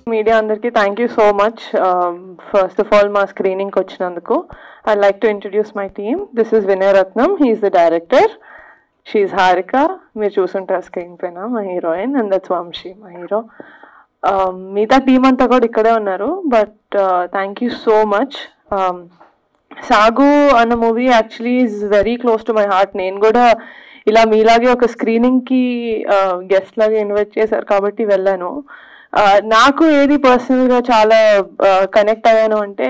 Media అందరికీ thank you so much first of all మా స్క్రీనింగ్కి వచ్చినందుకు I like to introduce my team this is Vinay Ratnam he's the director she's Harika మీరు చూసుంటారు screen పైన మా హీరోయిన్ అండ్ దట్స్ వంశీ మా హీరో మిగతా టీం అంతా కూడా ఇక్కడే ఉన్నారు but thank you so much Sagu అన్న movie actually is very close to my heart నేను కూడా ఇలా మీలాగే ఒక స్క్రీనింగ్ కి గెస్ట్ లాగా ఇన్వైట్ చేశారు కాబట్టి వెళ్ళాను ఆ, నాకు ఏది పర్సనల్ గా చాలా కనెక్ట్ అయ్యాను అంటే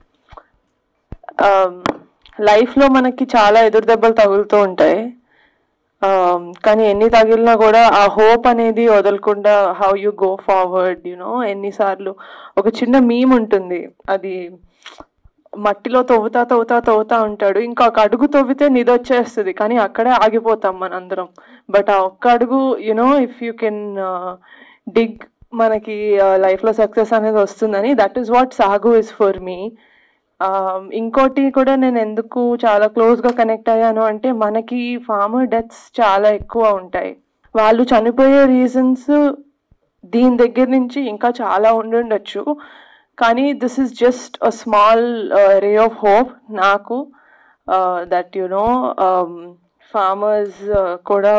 లైఫ్ లో మనకి చాలా ఎదురు దెబ్బలు తగులుతూ ఉంటాయి Um, కానీ ఎన్ని తగిలినా కూడా ఆ హోప్ అనేది వదలకుండా how you go forward you know ఎన్నిసార్లు ఒక చిన్న మీమ్ ఉంటుంది అది మట్టిలో తవ్వుతా తవ్వుతా తవ్వుతా ఉంటాడు ఇంకొక అడుగు తవ్వితే నిధి వచ్చేస్తుంది కానీ అక్కడే ఆగిపోతాం మనందరం బట్ ఆ ఒక్క అడుగు you know if you can dig మనకి లైఫ్లో సక్సెస్ అనేది వస్తుందని that is what Sagu is for me ఇంకోటి కూడా నేను ఎందుకు చాలా క్లోజ్గా కనెక్ట్ అయ్యాను అంటే మనకి ఫార్మర్ డెత్స్ చాలా ఎక్కువ ఉంటాయి వాళ్ళు చనిపోయే రీజన్స్ దీని దగ్గర నుంచి ఇంకా చాలా ఉండుండొచ్చు కానీ this is just a small ray of hope నాకు దట్ యు నో ఫార్మర్స్ కూడా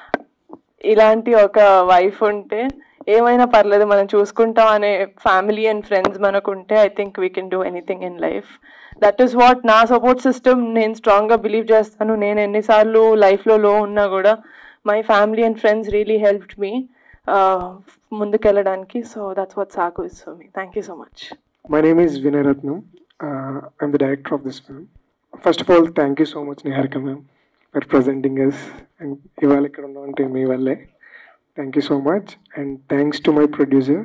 ఇలాంటి ఒక వైఫ్ ఉంటే ఏమైనా పర్లేదు మనం చూసుకుంటాం అనే ఫ్యామిలీ అండ్ ఫ్రెండ్స్ మనకు ఉంటే I think we can do anything in life that is what నా సపోర్ట్ సిస్టమ్ నేను స్ట్రాంగ్గా బిలీవ్ చేస్తాను నేను ఎన్నిసార్లు లైఫ్లో లో ఉన్నా కూడా my family and friends really helped me ముందుకెళ్ళడానికి so that's what Sagu is for me thank you so much My name is Vinay Ratnam. Uh, I'm the director of this film. First of all, thank you so much, Niharika ma'am, for presenting us. And ఇవాళ ఇక్కడ ఉన్నామంటే మీ వల్లే thank you so much and thanks to my producer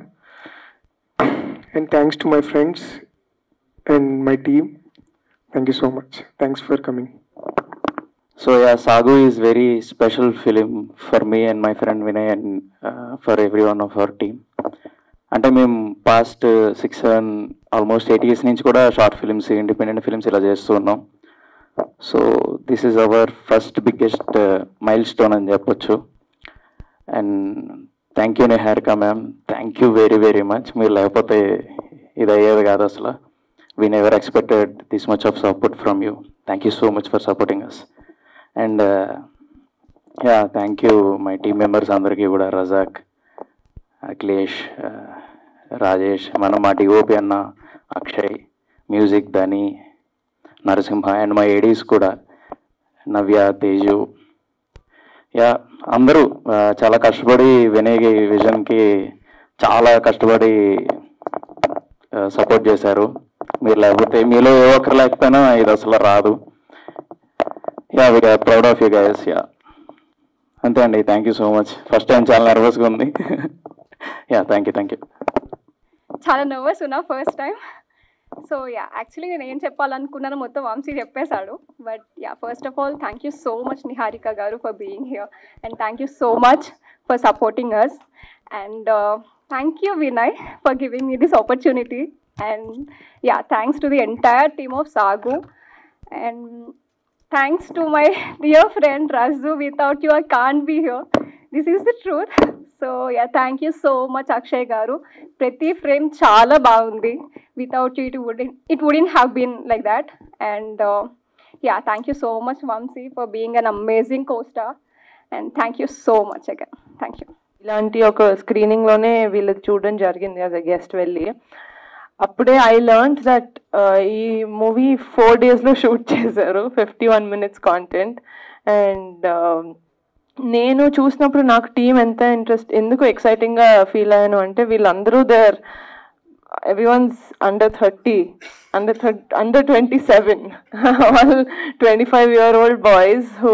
and thanks to my friends and my team thank you so much thanks for coming So yeah, Sagu is very special film for me and my friend Vinay and uh, for everyone of our team. అంటే మేము past six seven almost eight years నుంచి కూడా short films independent films ఇలా చేస్తూ ఉన్నాం so this is our first biggest milestone అని చెప్పొచ్చు and thank you Niharika ma'am thank you very very much మీరు లేకపోతే ఇది అయ్యేది కాదు అసలు we never expected this much of support from you thank you so much for supporting us and yeah thank you my team members అందరికీ కూడా రజాక్ అఖిలేష్ రాజేష్ మన మా డిఓపి అన్న అక్షయ్ మ్యూజిక్ ధని నరసింహ అండ్ మా ఏడీస్ కూడా నవ్య తేజు యా అందరూ ఆ, చాలా కష్టపడి వినయ్ విజన్కి చాలా కష్టపడి సపోర్ట్ చేశారు మీరు లేకపోతే మీలో ఏ ఒక్కరు లేకపోయినా ఇది అసలు రాదు yeah we proud of you guys yeah అంతే అండి thank you so much first time చాలా నర్వస్గా ఉంది yeah thank you thank you చాలా నర్వస్ ఉన్నా first time so yeah actually నేను ఏం చెప్పాలనుకున్నానో మొత్తం వంశీ చెప్పేశాడు but yeah first of all thank you so much Niharika గారు for being here and thank you so much for supporting us and thank you Vinay for giving me this opportunity and yeah thanks to the entire team of Sagu and thanks to my dear friend Raju without you I can't be here this is the truth so yeah thank you so much Akshay గారు ప్రతి frame చాలా బాగుంది without you it would it wouldn't have been like that and yeah thank you so much Vamshi for being an amazing costar and thank you so much again thank you ఇలాంటి ఒక screening లోనే వీళ్ళది చూడడం జరిగింది as a guest వెళ్ళి అప్పుడే I learn that ఈ movie four days లో షూట్ చేశారు fifty one minutes content and నేను చూసినప్పుడు నాకు టీం ఎంత ఇంట్రెస్ట్ ఎందుకు ఎక్సైటింగ్ గా ఫీల్ అయ్యాను అంటే వీళ్ళందరూ there everyone's under thirty under thirty under twenty seven వాళ్ళు twenty five year old boys who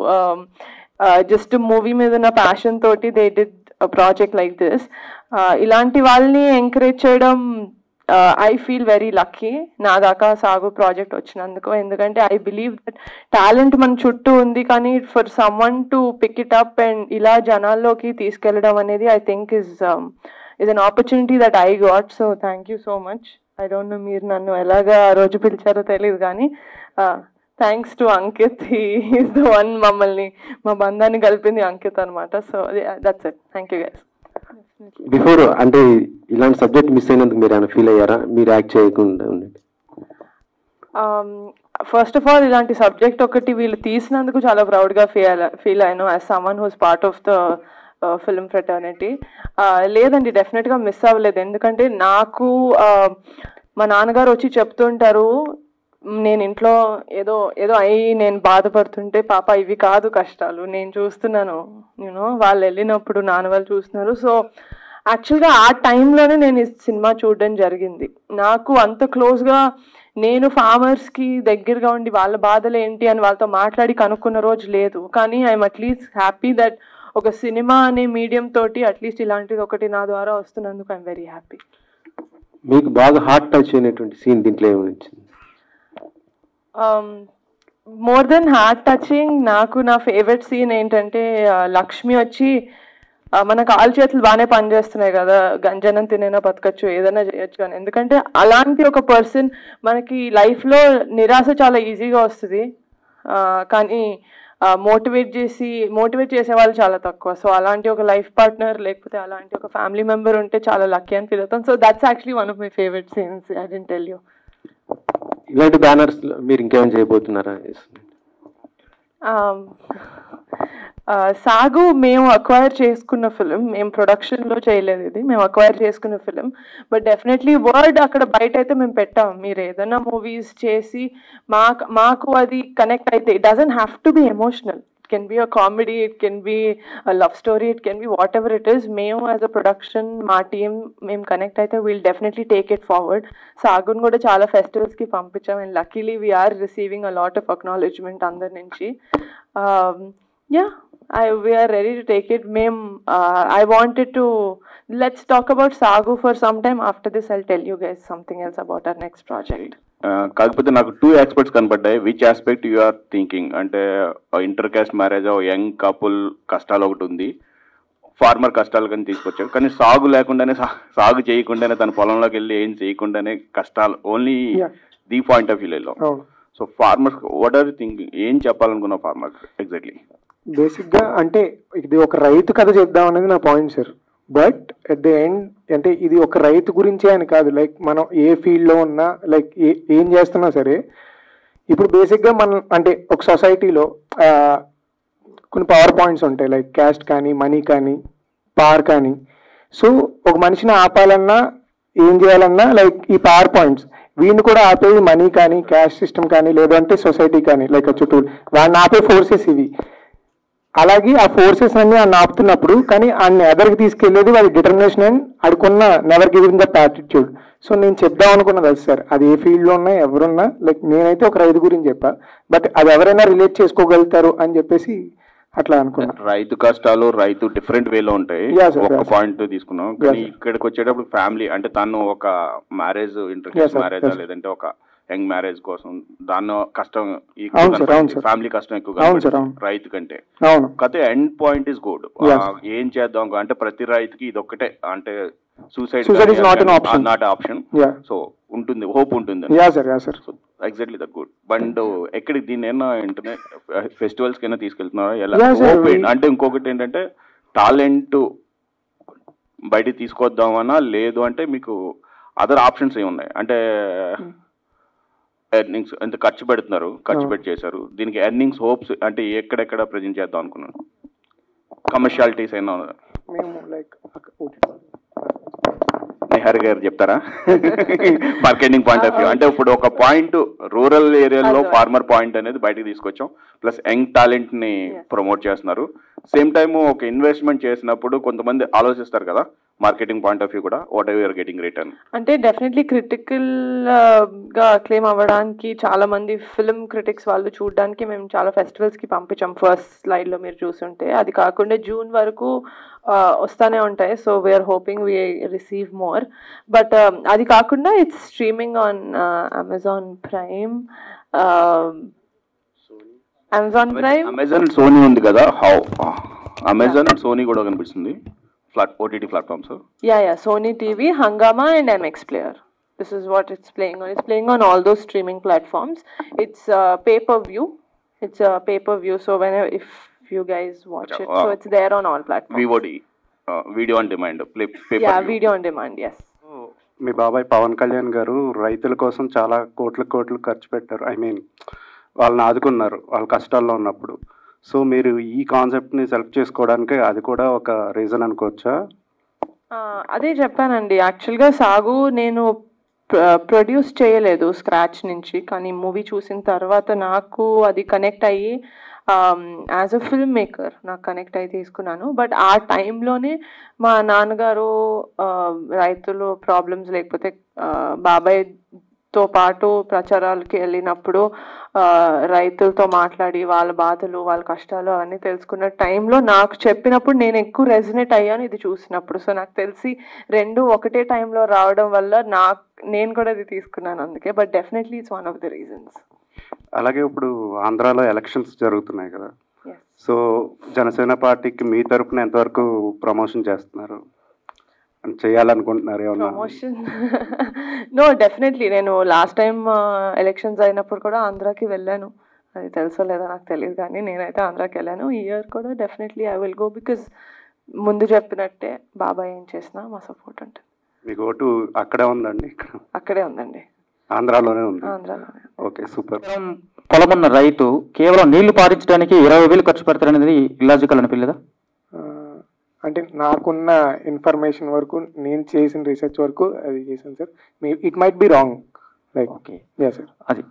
just movie మీద ఉన్న ప్యాషన్ తోటి they did project like this ఇలాంటి వాళ్ళని ఎంకరేజ్ చేయడం ఐ ఫీల్ వెరీ లక్కీ నా దాకా సాగు ప్రాజెక్ట్ వచ్చినందుకు ఎందుకంటే ఐ బిలీవ్ దట్ టాలెంట్ మన చుట్టూ ఉంది కానీ for someone to pick it up and ఇలా జనాల్లోకి తీసుకెళ్ళడం అనేది I think is is an opportunity that I got so thank you so much I don't know మీరు నన్ను ఎలాగా ఆ రోజు పిలిచారో తెలియదు కానీ thanks to Ankit is the one మమ్మల్ని మా బంధాన్ని కలిపింది అంకిత్ అనమాట so that's it thank you guys definitely before అంటే ఇలాంటి సబ్జెక్ట్ మిస్ అయినందుకు మీరు ఏమైనా ఫీల్ అయ్యారా మీరు యాక్ట్ చేయకుండా ఉండండి ఫస్ట్ ఆఫ్ ఆల్ ఇలాంటి సబ్జెక్ట్ ఒకటి వీళ్ళు తీసినందుకు చాలా ప్రౌడ్గా ఫీల్ ఫీల్ అయ్యాను as someone who's part of the film fraternity లేదండి డెఫినెట్గా మిస్ అవ్వలేదు ఎందుకంటే నాకు uh, మా నాన్నగారు వచ్చి చెప్తుంటారు నేను ఇంట్లో ఏదో ఏదో అయి నేను బాధపడుతుంటే పాప ఇవి కాదు కష్టాలు నేను చూస్తున్నాను యూనో వాళ్ళు వెళ్ళినప్పుడు నాన్న వాళ్ళు చూస్తున్నారు సో యాక్చువల్గా ఆ టైంలోనే నేను ఈ సినిమా చూడడం జరిగింది నాకు అంత క్లోజ్గా నేను ఫార్మర్స్కి దగ్గరగా ఉండి వాళ్ళ బాధలు ఏంటి అని వాళ్ళతో మాట్లాడి కనుక్కున్న రోజు లేదు కానీ ఐఎమ్ అట్లీస్ట్ హ్యాపీ దట్ ఒక సినిమా అనే మీడియం తోటి అట్లీస్ట్ ఇలాంటిది ఒకటి నా ద్వారా వస్తున్నందుకు ఐఎమ్ వెరీ హ్యాపీ మీకు బాగా హార్ట్ టచ్ అయినటువంటి సీన్ దీంట్లో ఏమైనా వచ్చింది మోర్ దెన్ హార్ట్ టచింగ్ నాకు నా ఫేవరెట్ సీన్ ఏంటంటే ఆ, లక్ష్మి వచ్చి ఆ, మన కాలు చేతులు బాగానే పనిచేస్తున్నాయి కదా గంజనం తినైనా బతకచ్చు ఏదైనా చేయొచ్చు అని ఎందుకంటే అలాంటి ఒక పర్సన్ మనకి లైఫ్లో నిరాశ చాలా ఈజీగా వస్తుంది ఆ, కానీ మోటివేట్ చేసి మోటివేట్ చేసే వాళ్ళు చాలా తక్కువ సో అలాంటి ఒక లైఫ్ పార్ట్నర్ లేకపోతే అలాంటి ఒక ఫ్యామిలీ మెంబర్ ఉంటే చాలా లక్కీ అని ఫీల్ అవుతాం so that's actually one of my favourite scenes I don't tell you ఇలాంటి బ్యానర్స్ మీరు ఇంకేమైనా చేయబోతున్నారా Um, uh, సాగు మేము అక్వైర్ చేసుకున్న ఫిలిం మేము ప్రొడక్షన్లో చేయలేదు ఇది మేము అక్వైర్ చేసుకున్న ఫిలిం బట్ డెఫినెట్లీ వర్డ్ అక్కడ బయట అయితే మేము పెట్టాం మీరు ఏదైనా మూవీస్ చేసి మాకు మాకు అది కనెక్ట్ అయితే it doesn't have to be emotional it can be a comedy it can be love story it can be whatever it is మేము యాజ్ అ ప్రొడక్షన్ మా టీం మేము కనెక్ట్ అయితే we'll definitely take it forward సాగున్ కూడా చాలా ఫెస్టివల్స్కి పంపించాం and luckily we're receiving a lot of acknowledgement అందరి నుంచి yeah I we're ready to take it మేము I wanted to let's talk about సాగు for some time after this I'll tell you guys something else about our next project ఆ, కాకపోతే నాకు two aspects కనపడ్డాయి which aspect you are thinking అంటే inter caste marriage young couple కష్టాలు ఒకటి ఉంది farmer కష్టాలు కానీ తీసుకొచ్చాడు కానీ సాగు లేకుండానే సా- సాగు చేయకుండానే తన పొలంలోకి వెళ్ళి ఏం చేయకుండానే కష్టాలు only Yeah. The point of వ్యూలో అవును so farmers what are thinking ఏం చెప్పాలనుకున్న ఫార్మర్ ఎగ్జాక్ట్లీ బేసిక్గా అంటే ఇది ఒక రైతు కథ చెప్దాం అనేది నా point sir but at the end అంటే ఇది ఒక రైతు గురించే అని కాదు లైక్ మనం ఏ ఫీల్డ్లో ఉన్నా లైక్ ఏ ఏం చేస్తున్నా సరే ఇప్పుడు బేసిక్గా మనం అంటే ఒక సొసైటీలో కొన్ని పవర్ పాయింట్స్ ఉంటాయి లైక్ క్యాస్ట్ కానీ మనీ కానీ పవర్ కానీ సో ఒక మనిషిని ఆపాలన్నా ఏం చేయాలన్నా లైక్ ఈ పవర్ పాయింట్స్ వీడిని కూడా ఆపేది మనీ కానీ క్యాస్ట్ సిస్టమ్ కానీ లేదంటే సొసైటీ కానీ లైక్ చుట్టూ వాడిని ఆపే ఫోర్సెస్ ఇవి అలాగే ఆ ఫోర్సెస్ అన్ని ఆయన ఆపుతున్నప్పుడు కానీ ఆయన ఎదరికి తీసుకెళ్లేది వాడి డిటర్మినేషన్ అండ్ అడుకున్న never giving that attitude so నేను చెప్దాం అనుకున్నది అది సార్ అది ఏ ఫీల్డ్ లో ఉన్నా ఎవరున్నా లైక్ నేనైతే ఒక రైతు గురించి చెప్పా బట్ అది ఎవరైనా రిలేట్ చేసుకోగలుగుతారు అని చెప్పేసి అట్లా అనుకున్నా రైతు కష్టాలు రైతు డిఫరెంట్ వేలో ఉంటాయి Yeah, sir, ఒక yeah, sir. పాయింట్ తీసుకున్నాం కానీ Yeah, sir. ఇక్కడికి వచ్చేటప్పుడు ఫ్యామిలీ అంటే తను ఒక marriage inter Yeah, sir, marriage yes, sir. లేదంటే ఒక యంగ్ మ్యారేజ్ కోసం దాన్ని కష్టం అవును sir, అవును sir. ఫ్యామిలీ కష్టం ఎక్కువ అవును sir, కనపడుతుంది అవును. రైతు కంటే అవును కథ end point is good Yes. ఏం చేద్దాం అంటే ప్రతి రైతుకి ఇది ఒక్కటే అంటే suicide Suicide is not an option. Not option yeah so ఉంటుంది హోప్ ఉంటుంది yeah sir yeah sir so exactly that good but ఎక్కడికి దీన్ని ఏమన్నా ఇంటర్నెట్ ఫెస్టివల్స్ కైనా తీసుకెళ్తున్నారా ఎలా Yeah, sir, Hope we- ఏంటి? అంటే ఇంకొకటి ఏంటంటే టాలెంట్ బయటికి తీసుకొద్దామన్నా లేదు అంటే మీకు అదర్ ఆప్షన్స్ ఏమి ఉన్నాయి అంటే ఎర్నింగ్స్ ఎంత ఖర్చు పెడుతున్నారు ఖర్చు Oh. పెట్టి చేశారు దీనికి ఎర్నింగ్స్ హోప్స్ అంటే ఎక్కడెక్కడ ప్రజెంట్ చేద్దాం అనుకున్నాను కమర్షియాలిటీస్ అయినా ఉన్నాయా? మేము లైక్ నిహార్ గారు చెప్తారా మార్కెటింగ్ పాయింట్ ఆఫ్ వ్యూ అంటే ఇప్పుడు ఒక పాయింట్ రూరల్ ఏరియాలో అదే. ఫార్మర్ పాయింట్ అనేది బయటకు తీసుకొచ్చాం ప్లస్ యంగ్ టాలెంట్ ని Yes. ప్రమోట్ చేస్తున్నారు సేమ్ టైం ఒక ఇన్వెస్ట్మెంట్ చేసినప్పుడు కొంతమంది ఆలోచిస్తారు కదా మార్కెటింగ్ పాయింట్ ఆఫ్ వ్యూ కూడా whatever you're getting return అంటే డెఫినెట్లీ క్రిటికల్ గా క్లెయిమ్ అవ్వడానికి చాలా మంది ఫిల్మ్ క్రిటిక్స్ వాళ్ళు చూడడానికి మేము చాలా ఫెస్టివల్స్ కి పంపించాం ఫస్ట్ స్లైడ్ లో మీరు చూసుంటే అది కాకుండా జూన్ వరకు ఆ, వస్తానే ఉంటాయి so we're hoping we receive more but అది కాకుండా it's streaming on Amazon Prime Amazon Prime Amazon Sony ఉంది కదా హౌ అమెజాన్ సోనీ కూడా కనిపిస్తుంది flat OTT platforms Yeah, yeah. Sony TV, Hangama, and MX Player. This is what it's playing on. It's playing on all those streaming platforms. It's uh, pay per view. It's a pay per view. So whenever if you guys watch it, so Wow. it's there on all platforms. VOD video on demand play yeah pay per video on demand yes మీ బాబాయ్ పవన్ కళ్యాణ్ గారు రైతుల కోసం చాలా కోట్ల కోట్లు ఖర్చు పెట్టారు ఐ మీన్ వాళ్ళని ఆదుకున్నారు వాళ్ళ కష్టాల్లో ఉన్నప్పుడు సో మీరు ఈ కాన్సెప్ట్ని సెలెక్ట్ చేసుకోవడానికి అది కూడా ఒక రీజన్ అనుకోవచ్చా ఆ, అదే చెప్పానండి యాక్చువల్గా సాగు నేను ప్రొడ్యూస్ చేయలేదు స్క్రాచ్ నుంచి కానీ మూవీ చూసిన తర్వాత నాకు అది కనెక్ట్ అయ్యి యాజ్ అ ఫిల్మ్ మేకర్ నాకు కనెక్ట్ అయ్యి తీసుకున్నాను బట్ ఆ టైంలోనే మా నాన్నగారు ఆ, రైతులు ప్రాబ్లమ్స్ లేకపోతే ఆ, బాబాయ్తో పాటు ప్రచారాలకి వెళ్ళినప్పుడు ఆ, రైతులతో మాట్లాడి వాళ్ళ బాధలు వాళ్ళ కష్టాలు అవన్నీ తెలుసుకున్న టైంలో నాకు చెప్పినప్పుడు నేను ఎక్కువ రెజినేట్ అయ్యాను ఇది చూసినప్పుడు సో నాకు తెలిసి రెండు ఒకటే టైంలో రావడం వల్ల నాకు నేను కూడా ఇది తీసుకున్నాను అందుకే but definitely it's one of the reasons అలాగే ఇప్పుడు ఆంధ్రాలో ఎలక్షన్స్ జరుగుతున్నాయి కదా సో జనసేన పార్టీకి మీ తరపున ఎంతవరకు ప్రమోషన్ చేస్తున్నారు అని చేయాలనుకుంటున్నారు ఏమన్నా ప్రమోషన్ నో డెఫినెట్లీ నేను లాస్ట్ టైం ఎలక్షన్స్ అయినప్పుడు కూడా ఆంధ్రాకి వెళ్ళాను అది తెలుసో లేదో నాకు తెలియదు కానీ నేనైతే ఆంధ్రాకి వెళ్ళాను ఈ ఇయర్ కూడా definitely I will go because ముందు చెప్పినట్టే బాబాయ్ ఏం చేసినా మా సపోర్ట్ ఉంటుంది మీకు ఓటు అక్కడే ఉందండి ఇక్కడ అక్కడే ఉందండి ఆంధ్రాలోనే ఉంది ఆంధ్రాలోనే ఓకే సూపర్ ఎకరం పొలం ఉన్న రైతు కేవలం నీళ్లు పారించడానికి ఇరవై వేలు ఖర్చు పెడతారనేది ఇల్లాజికల్ అనిపించలేదా ఆ, అంటే నాకున్న ఇన్ఫర్మేషన్ వరకు నేను చేసిన రీసెర్చ్ వరకు అది చేశాను సార్ మీ it might be wrong like okay yeah sir అది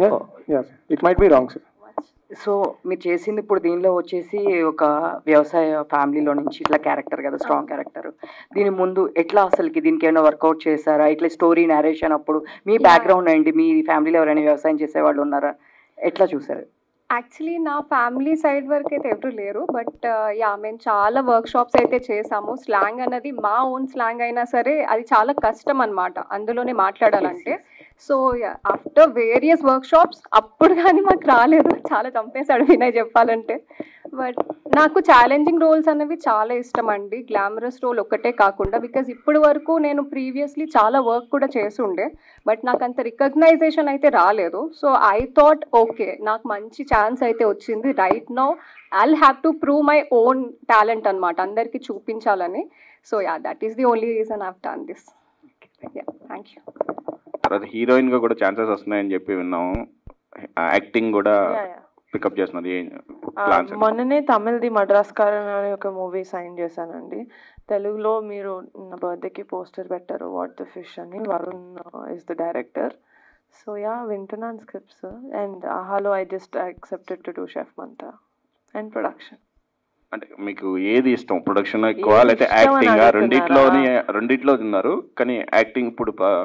yeah sir it might be wrong sir so మీరు చేసింది ఇప్పుడు దీనిలో వచ్చేసి ఒక వ్యవసాయ ఫ్యామిలీలో నుంచి ఇట్లా క్యారెక్టర్ కదా స్ట్రాంగ్ క్యారెక్టర్ దీని ముందు ఎట్లా అసలుకి దీనికి ఏమైనా వర్కౌట్ చేశారా ఇట్లా స్టోరీ నేరేషన్ అప్పుడు మీ బ్యాక్గ్రౌండ్ ఏంటి మీ ఫ్యామిలీలో ఎవరైనా వ్యవసాయం చేసే వాళ్ళు ఉన్నారా ఎట్లా చూసారు యాక్చువల్లీ నా ఫ్యామిలీ సైడ్ వరకు అయితే ఎవరు లేరు బట్ యా మేము చాలా వర్క్ షాప్స్ అయితే చేసాము స్లాంగ్ అన్నది మా ఓన్ స్లాంగ్ అయినా సరే అది చాలా కష్టం అన్నమాట అందులోనే మాట్లాడాలంటే so after various workshops అప్పుడు కానీ మాకు రాలేదు చాలా చంపేశాడు వినయ్ చెప్పాలంటే బట్ నాకు ఛాలెంజింగ్ రోల్స్ అనేవి చాలా ఇష్టం అండి గ్లామరస్ రోల్ ఒక్కటే కాకుండా బికాజ్ ఇప్పటి వరకు నేను ప్రీవియస్లీ చాలా వర్క్ కూడా చేసి ఉండే బట్ నాకు అంత రికగ్నైజేషన్ అయితే రాలేదు సో ఐ థాట్ ఓకే నాకు మంచి ఛాన్స్ అయితే వచ్చింది right no I'll have to prove my own talent అనమాట అందరికీ చూపించాలని so yeah that is the only reason I've done this yeah thank you తర్వాత హీరోయిన్ గా కూడా ఛాన్సెస్ వస్తున్నాయని చెప్పి విన్నాము యాక్టింగ్ కూడా Yeah, yeah. పికప్ చేస్తున్నది ఆ, ప్లాన్స్ మొన్ననే తమిళది మద్రాస్కారన్ అనే ఒక మూవీ సైన్ చేశానండి తెలుగులో మీరు నా బర్త్డేకి పోస్టర్ పెట్టారు వాట్ ద ఫిష్ అని Varun is the director so yeah వింటున్నాను స్క్రిప్ట్స్ అండ్ ఆహాలో I just accepted to do chef Mantha and production అంటే మీకు ఏది ఇష్టం ప్రొడక్షన్ ఎక్కువ ఏది లేకపోతే ఇష్టం అని యాక్టింగ్ అడుగుతున్నారా? రెండిట్లోని రెండిట్లో ఉన్నారు కానీ యాక్టింగ్ ఇప్పుడు ప-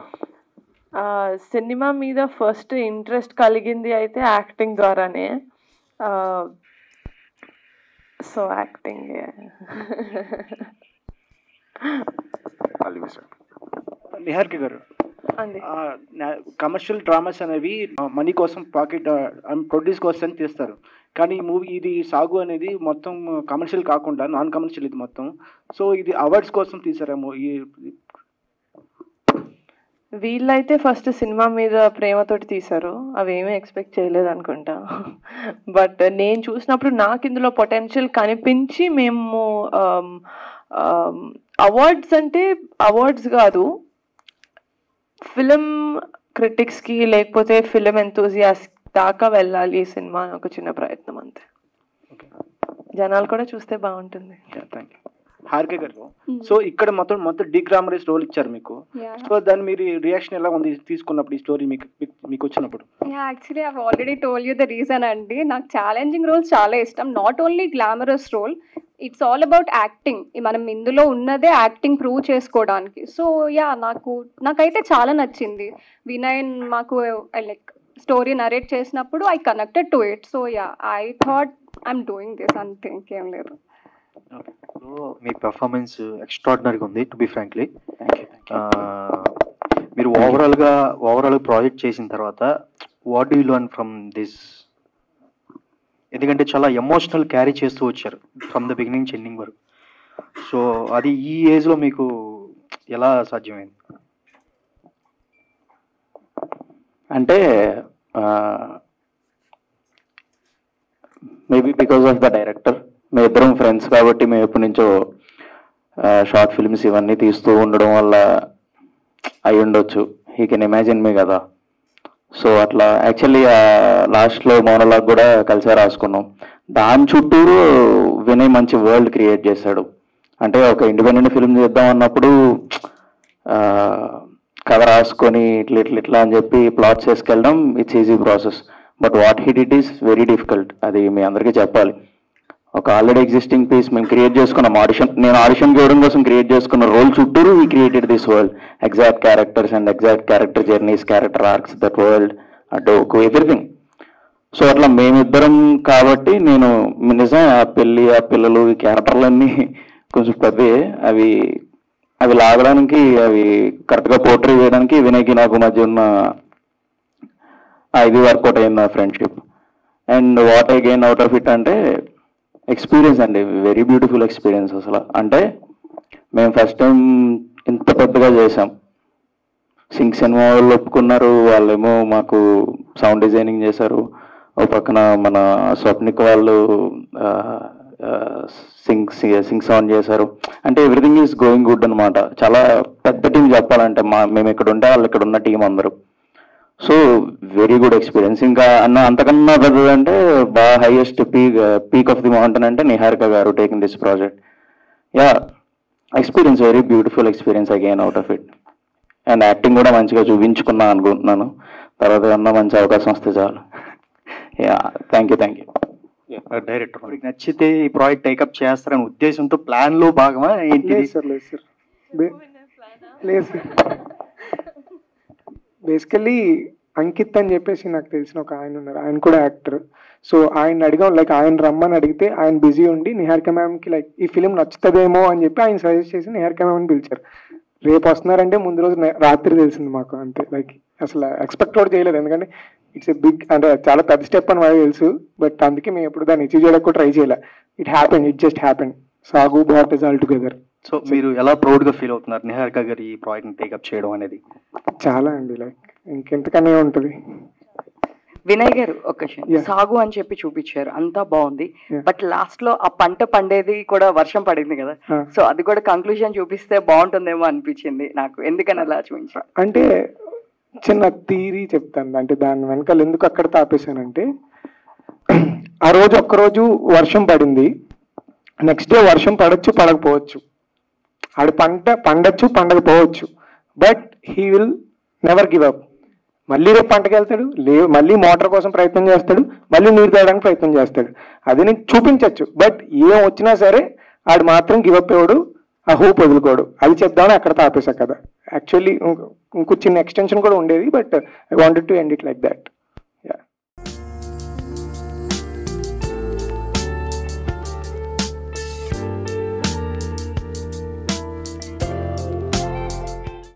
సినిమా మీద ఫస్ట్ ఇంట్రెస్ట్ కలిగింది అయితే యాక్టింగ్ ద్వారానే so acting I'll be sorry. Niharika గారు అండి కమర్షియల్ డ్రామాస్ అనేవి మనీ కోసం పాకెట్ ప్రొడ్యూస్ కోసం తీస్తారు కానీ ఈ మూవీ ఇది సాగు అనేది మొత్తం కమర్షియల్ కాకుండా నాన్ కమర్షియల్ ఇది మొత్తం సో ఇది అవార్డ్స్ కోసం తీసారేమో ఈ వీళ్ళైతే ఫస్ట్ సినిమా మీద ప్రేమతోటి తీశారు అవి ఏమీ ఎక్స్పెక్ట్ చేయలేదు అనుకుంటా బట్ నేను చూసినప్పుడు నాకు ఇందులో పొటెన్షియల్ కనిపించి మేము అవార్డ్స్ అంటే అవార్డ్స్ కాదు ఫిలిం క్రిటిక్స్కి లేకపోతే ఫిలిం ఎంతూజియాస్ దాకా వెళ్ళాలి ఈ సినిమా అని ఒక చిన్న ప్రయత్నం అంతే జనాలు కూడా చూస్తే బాగుంటుంది థ్యాంక్ యూ హార్కే గారు సో ఇక్కడ మొత్తం మొత్తం డిగ్రామరైజ్ రోల్ ఇచ్చారు మీకు Yeah. సో దాని మీరు రియాక్షన్ ఎలా ఉంది తీసుకున్నప్పుడు ఈ స్టోరీ మీకు మీకు వచ్చినప్పుడు yeah actually I've already told you the reason అండి నాకు ఛాలెంజింగ్ రోల్స్ చాలా ఇష్టం not only glamorous role it's all about acting మనం ఇందులో ఉన్నదే యాక్టింగ్ ప్రూవ్ చేసుకోవడానికి సో యా నాకు నాకైతే చాలా నచ్చింది వినయ్ మాకు లైక్ స్టోరీ నరేట్ చేసినప్పుడు I connected to it so yeah I thought I'm doing this అంతే ఇంకేం లేదు సో మీ పెర్ఫార్మెన్స్ ఎక్స్ట్రాడినరీగా ఉంది టు బి ఫ్రాంక్లీ మీరు ఓవరాల్గా ఓవరాల్ ప్రాజెక్ట్ చేసిన తర్వాత what do learn from this ఎందుకంటే చాలా ఎమోషనల్ క్యారీ చేస్తూ వచ్చారు ఫ్రమ్ ద బిగినింగ్ ఎండింగ్ వరకు సో అది ఈ ఏజ్లో మీకు ఎలా సాధ్యమైంది అంటే maybe because of the director మేము ఇద్దరం ఫ్రెండ్స్ కాబట్టి మేము ఎప్పటి నుంచో షార్ట్ ఫిల్మ్స్ ఇవన్నీ తీస్తూ ఉండడం వల్ల అయి ఉండొచ్చు హీ కెన్ ఇమాజిన్ మీ కదా సో అట్లా యాక్చువల్లీ లాస్ట్లో మోనోలాగ్ కూడా కలిసే రాసుకున్నాం దాని చుట్టూరు వినయ్ మంచి వరల్డ్ క్రియేట్ చేశాడు అంటే ఒక ఇండిపెండెంట్ ఫిల్మ్ చేద్దాం అన్నప్పుడు ఆ, కథ రాసుకొని ఇట్లా ఇట్లా ఇట్లా అని చెప్పి ప్లాట్ చేసుకెళ్ళడం it's easy process but what hit it is very difficult అది మీ అందరికీ చెప్పాలి ఒక ఆల్రెడీ ఎగ్జిస్టింగ్ పీస్ మేము క్రియేట్ చేసుకున్నాం ఆడిషన్ నేను ఆడిషన్ చేయడం కోసం క్రియేట్ చేసుకున్న రోల్ చుట్టూరు we created this world exact characters and exact character journeys character arcs that world అటు ఎవ్రీథింగ్ సో అట్లా మేమిద్దరం కాబట్టి నేను నిజం ఆ పెళ్ళి ఆ పిల్లలు ఈ క్యారెక్టర్లన్నీ కొంచెం పెద్దవి అవి అవి లాగడానికి అవి కరెక్ట్గా పోర్ట్రీ చేయడానికి వినయ్కి నాకు మధ్య ఉన్న ఆ ఇది వర్కౌట్ అయింది ఆ friendship and what I gain out of it అంటే ఎక్స్పీరియన్స్ అండి వెరీ బ్యూటిఫుల్ ఎక్స్పీరియన్స్ అసలు అంటే మేము ఫస్ట్ టైం ఇంత పెద్దగా చేసాం సింగ్ సినిమా వాళ్ళు ఒప్పుకున్నారు వాళ్ళేమో మాకు సౌండ్ డిజైనింగ్ చేశారు ఒక పక్కన మన స్వప్నిక్ వాళ్ళు సింగ్ సింగ్ సౌండ్ చేశారు అంటే ఎవ్రీథింగ్ ఈజ్ గోయింగ్ గుడ్ అనమాట చాలా పెద్ద టీం చెప్పాలంటే మా మేము ఇక్కడ ఉంటే వాళ్ళు ఇక్కడ ఉన్న టీం అందరూ సో వెరీ గుడ్ ఎక్స్పీరియన్స్ ఇంకా అన్న అంతకన్నా పెద్దదంటే బాగా highest peak peak of the mountain అంటే నిహారిక గారు taking this project yeah experience very beautiful experience again out of it and acting కూడా మంచిగా చూపించుకున్నా అనుకుంటున్నాను తర్వాత ఏమన్నా మంచి అవకాశం వస్తే చాలు yeah thank you thank you director మీకు నచ్చితే ఈ ప్రాజెక్ట్ టేకప్ చేస్తారనే ఉద్దేశంతో ప్లాన్ లో భాగమా ఏంటి లేదు సార్ లేదు సార్ బే- లేదు సార్ బేసికల్లీ అంకిత్ అని చెప్పేసి నాకు తెలిసిన ఒక ఆయన ఉన్నారు ఆయన కూడా యాక్టర్ సో ఆయన అడిగాం లైక్ ఆయన రమ్మని అడిగితే ఆయన బిజీ ఉండి నిహారిక మ్యామ్కి లైక్ ఈ ఫిలిం నచ్చుతుందేమో అని చెప్పి ఆయన సజెస్ట్ చేసి నిహారిక మ్యామ్ని పిలిచారు రేపు వస్తున్నారంటే ముందు రోజు నే- రాత్రి తెలిసింది మాకు అంతే లైక్ అసలు ఎక్స్పెక్ట్ కూడా చేయలేదు ఎందుకంటే ఇట్స్ ఎ బిగ్ అంటే చాలా పెద్ద స్టెప్ అని మాకు తెలుసు బట్ అందుకే మేము ఎప్పుడు దాన్ని అచీవ్ చేయడానికి కూడా ట్రై చేయలే it happen it just happen సాగు but is all together so మీరు ఎలా ప్రౌడ్ గా ఫీల్ అవుతున్నారు నిహారిక గారు ఈ ప్రాజెక్ట్ ని టేకప్ చేయడం అనేది చాలా అండి లైక్ ఇంకెంతకనే ఉంటుంది వినయ్ గారు ఒక క్వశ్చన్ Yeah. సాగు అని చెప్పి చూపించారు అంతా బాగుంది Yeah. బట్ లాస్ట్ లో ఆ పంట పండేది కూడా వర్షం పడింది కదా Ah. సో అది కూడా కంక్లూజన్ చూపిస్తే బాగుంటుందేమో అనిపించింది నాకు ఎందుకని అలా చూపించారు అంటే చిన్న థీరీ చెప్తాను అంటే దాని వెనకాల ఎందుకు అక్కడ తాపేశానంటే ఆ రోజు ఒక్కరోజు వర్షం పడింది నెక్స్ట్ డే వర్షం పడొచ్చు పడకపోవచ్చు ఆడి పంట పండొచ్చు పండకపోవచ్చు but he will never give up మళ్ళీ రేపు పంటకి వెళ్తాడు లే మళ్ళీ మోటార్ కోసం ప్రయత్నం చేస్తాడు మళ్ళీ నీరు తేయడానికి ప్రయత్నం చేస్తాడు అది నీకు చూపించవచ్చు బట్ ఏం వచ్చినా సరే ఆడు మాత్రం గివ్ అప్ ఇవ్వడు ఆ హోప్ వదులుకోడు అది చెప్దామని అక్కడ తాపేశా కదా యాక్చువల్లీ ఇంకో చిన్న ఎక్స్టెన్షన్ కూడా ఉండేది but I wanted to end it like that